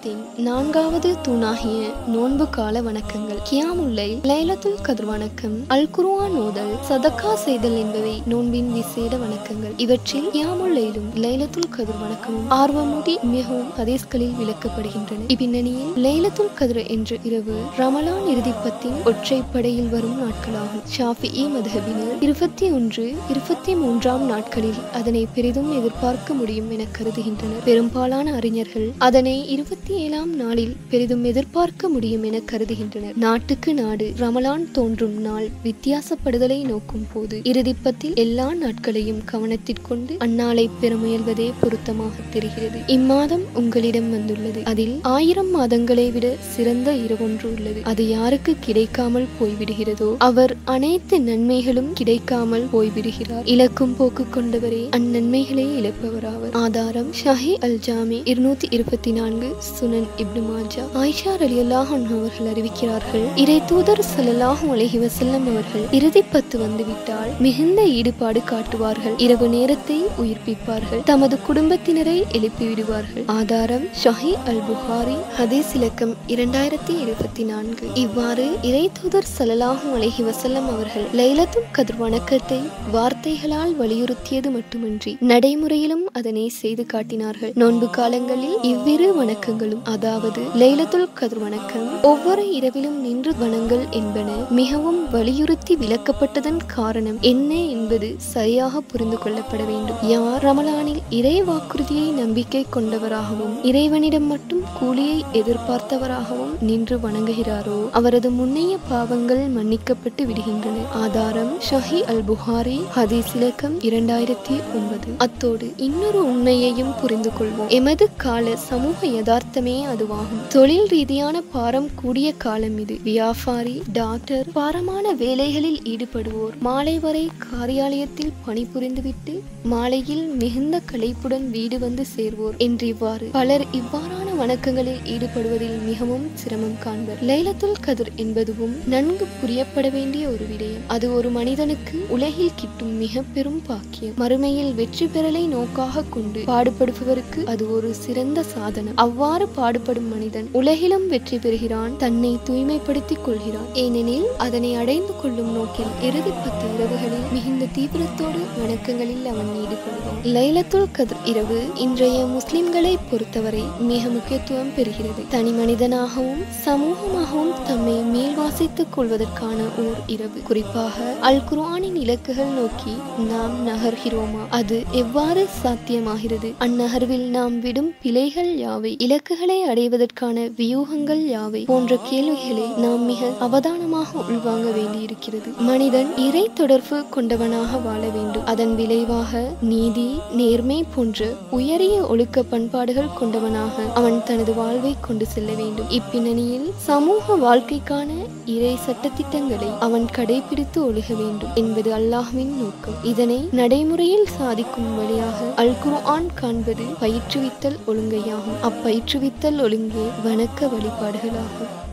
மாதத்தின் நான்காவது தூணாகிய நோன்பு கால வணக்கங்கள் கியாமுல்லை லைலத்துல் கதிர் வணக்கம் அல் குர்ஆன் ஓதல் சதக்கா செய்தல் என்பவை நோன்பின் விசேட வணக்கங்கள் இவற்றில் கியாமுல்லைலும் லைலத்துல் கதிர் வணக்கமும் ஆர்வமூட்டி மிகவும் ஹதீஸ்களில் விளக்கப்படுகின்றன இப்பின்னணியில் லைலத்துல் கதிர் என்ற இரவு ரமலான் இறுதிப்பத்தின் ஒற்றைப்படையில் வரும் நாட்களாகும் ஷாஃபிஇ மதுஹபினர் இருபத்தி ஒன்று இருபத்தி மூன்றாம் நாட்களில் அதனை பெரிதும் எதிர்பார்க்க முடியும் என கருதுகின்றனர் பெரும்பாலான அறிஞர்கள் அதனை இருபத்தி ஏழாம் நாளில் பெரிதும் எதிர்பார்க்க முடியும் என கருதுகின்றனர் நாட்டுக்கு நாடு ரமலான் தோன்றும் நாள் வித்தியாசப்படுதலை நோக்கும் போது இறுதிப்பத்தில் எல்லா நாட்களையும் கவனத்திற்கொண்டு அந்நாளை பெற முயல்வதே பொருத்தமாக தெரிகிறது இம்மாதம் உங்களிடம் வந்துள்ளது அதில் ஆயிரம் மாதங்களை விட சிறந்த இரவொன்று உள்ளது அது யாருக்கு கிடைக்காமல் போய்விடுகிறதோ அவர் அனைத்து நன்மைகளும் கிடைக்காமல் போய்விடுகிறார் இலக்கும் போக்கு கொண்டவரே அந்நன்மைகளை இழப்பவராவர் ஆதாரம் ஷஹி அல் ஜாமி இருநூத்தி இருபத்தி நான்கு சுனன் இப்னு மாஜா ஆயிஷா அலி அவர்கள் அறிவிக்கிறார்கள் இறை தூதர் ஸல்லல்லாஹு அலைஹி வஸல்லம் அவர்கள் இறுதி பத்து வந்துவிட்டால் மிகுந்த ஈடுபாடு காட்டுவார்கள் இரவு நேரத்தை உயிர்ப்பிப்பார்கள் தமது குடும்பத்தினரை எழுப்பி விடுவார்கள் ஆதாரம் ஷஹி அல் புகாரி ஹதீஸ் இலக்கம் இரண்டாயிரத்தி இருபத்தி நான்கு இவ்வாறு இறை தூதர் ஸல்லல்லாஹு அலைஹி வஸல்லம் அவர்கள் லைலத்துல் கத்ர் வணக்கத்தை வார்த்தைகளால் வலியுறுத்தியது மட்டுமின்றி நடைமுறையிலும் அதனை செய்து காட்டினார்கள் நோன்பு காலங்களில் இவ்விரு வணக்கங்களும் அதாவது லைலத்துல் கதிர் வணக்கம் ஒவ்வொரு இரவிலும் நின்று வணங்கல் என்பன மிகவும் வலியுறுத்தி விளக்கப்பட்டதன் காரணம் என்ன என்பது சரியாக புரிந்து கொள்ளப்பட வேண்டும் யார் ரமலானில் இறை வாக்குறுதியை நம்பிக்கை கொண்டவராகவும் இறைவனிடம் மட்டும் கூலியை எதிர்பார்த்தவராகவும் நின்று வணங்குகிறாரோ அவரது முன்னைய பாவங்கள் மன்னிக்கப்பட்டு விடுகின்றன ஆதாரம் ஷஹி அல் புகாரி ஹதீஸ் இலக்கம் இரண்டாயிரத்தி ஒன்பது அத்தோடு இன்னொரு உண்மையையும் புரிந்து கொள்வோம் எமது கால சமூக யதார்த்தமே அதுவாகும் தொழில் ரீதியான பாரம் கூடிய காலம் இது வியாபாரி டாக்டர் பாரமான வேலைகளில் ஈடுபடுவோர் மாலை வரை காரியாலயத்தில் பணிபுரிந்துவிட்டு மாலையில் மிகுந்த களைப்புடன் வீடு வந்து சேர்வோர் என்று இவ்வாறு பலர் இவ்வாறான வணக்கங்களில் ஈடுபடுவதில் மிகவும் சிரமம் காண்பர் லைலத்துல் கதிர் என்பதுவும் நன்கு புரியப்பட வேண்டிய ஒரு விடயம் அது ஒரு மனிதனுக்கு உலகில் கிட்டும் மிக பெரும் பாக்கியம் மறுமையில் வெற்றி பெறலை நோக்காக கொண்டு பாடுபடுபவருக்கு அது ஒரு சிறந்த சாதனம் அவ்வாறு பாடுபடும் மனிதன் உலகிலும் வெற்றி பெறுகிறான் தன்னை தூய்மைப்படுத்திக் கொள்கிறான் ஏனெனில் அதனை அடைந்து கொள்ளும் நோக்கில் இறுதி பத்து இரவுகளில் மிகுந்த தீவிரத்தோடு வணக்கங்களில் அவன் ஈடுபடுவான் லைலத்துல் கதிர் இரவு இன்றைய முஸ்லிம்களை பொறுத்தவரை மிக முக்கியத்துவம் பெறுகிறது தனி மனிதனாகவும் சமூகமாகவும் தம்மை மேல் வாசித்துக் கொள்வதற்கான ஓர் இரவு குறிப்பாக அல் குர்ஆனின் இலக்குகள் நோக்கி நாம் நகர்கிறோமா அது எவ்வாறு சாத்தியமாகிறது அந்நகர்வில் நாம் விடும் பிழைகள் யாவை இலக்குகளை அடைவதற்கான வியூகங்கள் யாவை போன்ற கேள்விகளை நாம் மிக அவதானமாக உள்வாங்க வேண்டியிருக்கிறது மனிதன் இறை தொடர்பு கொண்டவனாக வாழ வேண்டும் அதன் விளைவாக நீதி நேர்மை போன்ற உயரிய ஒழுக்க பண்பாடுகள் கொண்டவனாக அவன் தனது வாழ்வை கொண்டு செல்ல வேண்டும் இப்பின்னணியில் சமூக வாழ்க்கைக்கான இறை சட்டத்திட்டங்களை அவன் கடைபிடித்து ஒழுக வேண்டும் என்பது அல்லாஹ்வின் நோக்கம் இதனை நடைமுறையில் சாதிக்கும் வழியாக அல் குர்ஆன் காண்பது பயிற்றுவித்தல் ஒழுங்கையாகும் அப்பயிற்றுவித்தல் ஒழுங்கே வணக்க வழிபாடுகளாகும்